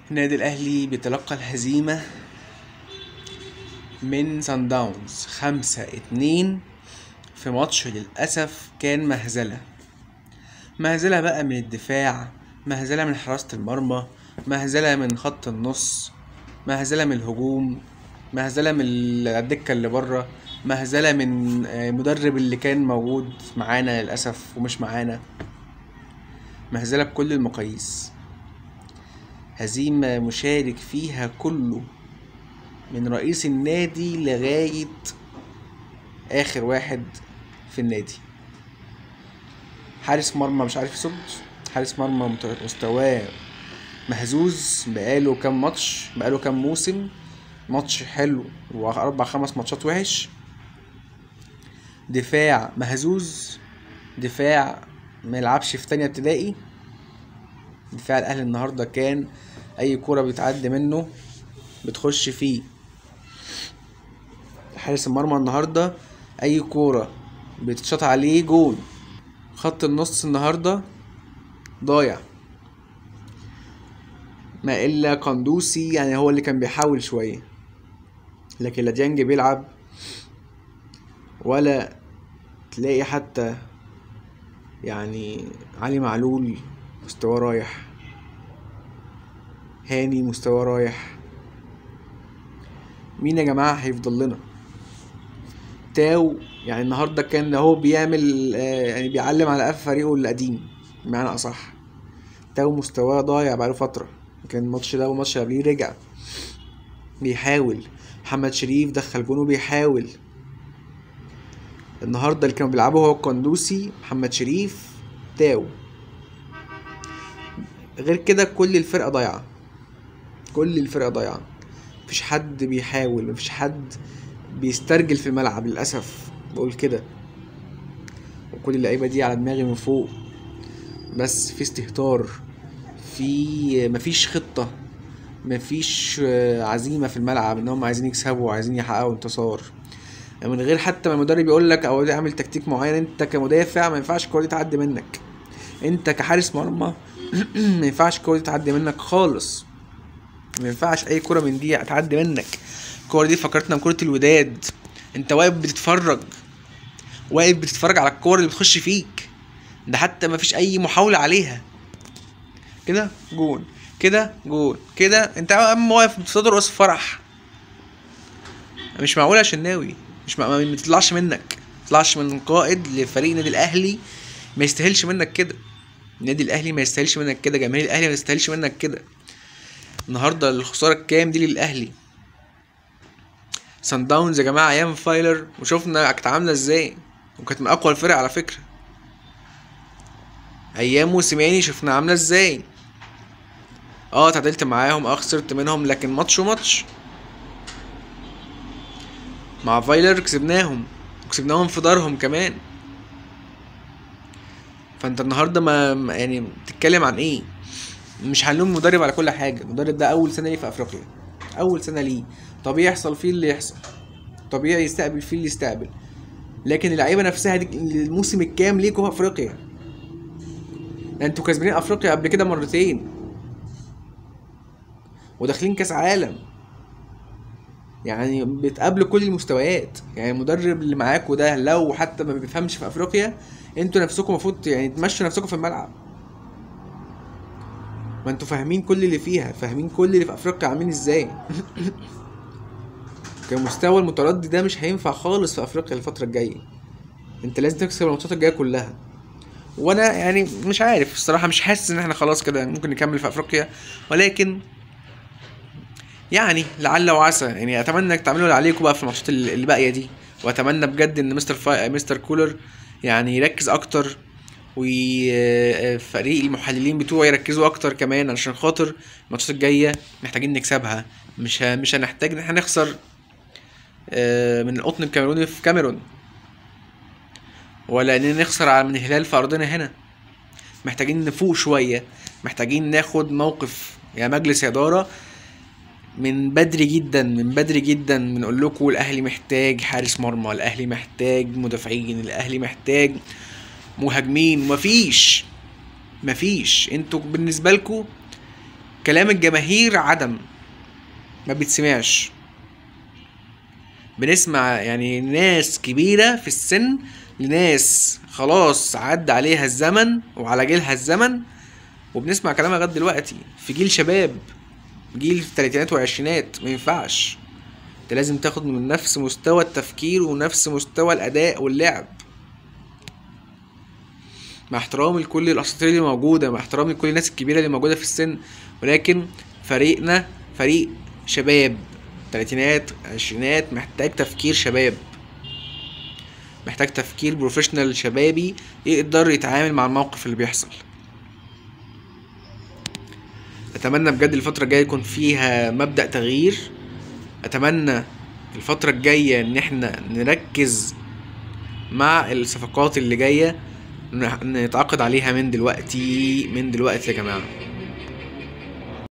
النادي الأهلي بيتلقى الهزيمة من سان داونز خمسة اتنين في ماتش للأسف كان مهزلة مهزلة بقى من الدفاع مهزلة من حراسة المرمى مهزلة من خط النص مهزلة من الهجوم مهزلة من الدكة اللي بره مهزلة من آه، المدرب اللي كان موجود معانا للأسف ومش معانا مهزلة بكل المقاييس هزيمة مشارك فيها كله من رئيس النادي لغاية آخر واحد في النادي حارس مرمى مش عارف يصد حارس مرمى مت- مستواه مهزوز بقاله كام ماتش بقاله كام موسم ماتش حلو وأربع خمس ماتشات وحش دفاع مهزوز دفاع ما يلعبش في تانية ابتدائي دفاع الأهلي النهاردة كان أي كورة بتعدي منه بتخش فيه حارس المرمى النهاردة أي كورة بتتشاط عليه جون خط النص النهاردة ضايع ما إلا قندوسي يعني هو اللي كان بيحاول شوية لكن لا ديانج بيلعب ولا تلاقي حتى يعني علي معلول مستواه رايح هاني مستواه رايح مين يا جماعة هيفضل لنا تاو يعني النهاردة كان هو بيعمل آه، يعني بيعلم على قف فريقه القديم بمعنى أصح تاو مستواه ضايع بقاله فترة كان الماتش ده والماتش اللي قبليه رجع بيحاول محمد شريف دخل جونه بيحاول النهارده اللي كانوا بيلعبوا هو القندوسي محمد شريف تاو غير كده كل الفرقة ضايعة كل الفرقة ضايعة مفيش حد بيحاول مفيش حد بيسترجل في الملعب للأسف بقول كده وكل اللعيبة دي على دماغي من فوق بس في استهتار في مفيش خطة مفيش آه، عزيمة في الملعب ان هم عايزين يكسبوا وعايزين يحققوا انتصار من غير حتى ما المدرب يقول لك او اعمل تكتيك معين انت كمدافع ما ينفعش الكوره دي تعدي منك انت كحارس مرمى ما ينفعش الكوره دي تعدي منك خالص ما ينفعش اي كوره من دي تعدي منك الكوره دي فكرتنا بكره الوداد انت واقف بتتفرج واقف بتتفرج على الكوره اللي بتخش فيك ده حتى ما فيش اي محاوله عليها كده جون كده جون كده انت اما واقف بتصدر وسط فرح مش معقول يا شناوي مش مع... ما تطلعش منك ما تطلعش من قائد لفريق النادي الاهلي ما يستاهلش منك كده النادي الاهلي ما يستاهلش منك كده جماهير الاهلي ما يستاهلش منك كده النهارده الخساره الكام دي للاهلي سان داونز يا جماعه ايام فايلر وشفنا كانت عامله ازاي وكانت من اقوى الفرق على فكره ايام موسيماني شفنا عامله ازاي اه اتعادلت معاهم اه خسرت منهم لكن ماتش وماتش مع فايلر كسبناهم وكسبناهم في دارهم كمان فانت النهارده ما ما- يعني بتتكلم عن ايه مش هنلوم المدرب على كل حاجه المدرب ده اول سنه ليه في افريقيا اول سنه ليه طبيعي يحصل فيه اللي يحصل طبيعي يستقبل فيه اللي يستقبل لكن اللعيبه نفسها دي الموسم الكام ليكوا في افريقيا ده انتوا كسبانين افريقيا قبل كده مرتين وداخلين كاس عالم يعني بتقابلوا كل المستويات يعني المدرب اللي معاكوا ده لو حتى ما بيفهمش في افريقيا انتوا نفسكم المفروض يعني تمشوا نفسكم في الملعب ما انتوا فاهمين كل اللي فيها فاهمين كل اللي في افريقيا عاملين ازاي كمستوى المتردي ده مش هينفع خالص في افريقيا الفتره الجايه انت لازم تكسب الماتشات الجايه كلها وانا يعني مش عارف الصراحه مش حاسس ان احنا خلاص كده ممكن نكمل في افريقيا ولكن يعني لعل وعسى يعني اتمنى انك تعملوا اللي عليكم بقى في الماتشات اللي اللي باقيه دي واتمنى بجد ان مستر فا... مستر كولر يعني يركز اكتر وفريق المحللين بتوعه يركزوا اكتر كمان عشان خاطر الماتشات الجايه محتاجين نكسبها مش ه... مش هنحتاج ان احنا نخسر آه، من القطن الكاميروني في كاميرون ولا اننا نخسر على من الهلال في ارضنا هنا محتاجين نفوق شويه محتاجين ناخد موقف يا مجلس اداره من بدري جدا من بدري جدا بنقول لكم الاهلي محتاج حارس مرمى الاهلي محتاج مدافعين الاهلي محتاج مهاجمين مفيش مفيش انتوا بالنسبه لكم كلام الجماهير عدم ما بيتسمعش بنسمع يعني ناس كبيرة في السن لناس خلاص عدى عليها الزمن وعلى جيلها الزمن وبنسمع كلامها لغاية دلوقتي في جيل شباب جيل في التلاتينات والعشرينات ما ينفعش انت لازم تاخد من نفس مستوى التفكير ونفس مستوى الأداء واللعب مع احترامي لكل الاساطير اللي موجوده مع احترامي لكل الناس الكبيره اللي موجوده في السن ولكن فريقنا فريق شباب تلاتينات عشرينات محتاج تفكير شباب محتاج تفكير بروفيشنال شبابي يقدر يتعامل مع الموقف اللي بيحصل اتمنى بجد الفتره الجايه يكون فيها مبدا تغيير اتمنى الفتره الجايه ان احنا نركز مع الصفقات اللي جايه نتعاقد عليها من دلوقتي من دلوقتي يا جماعه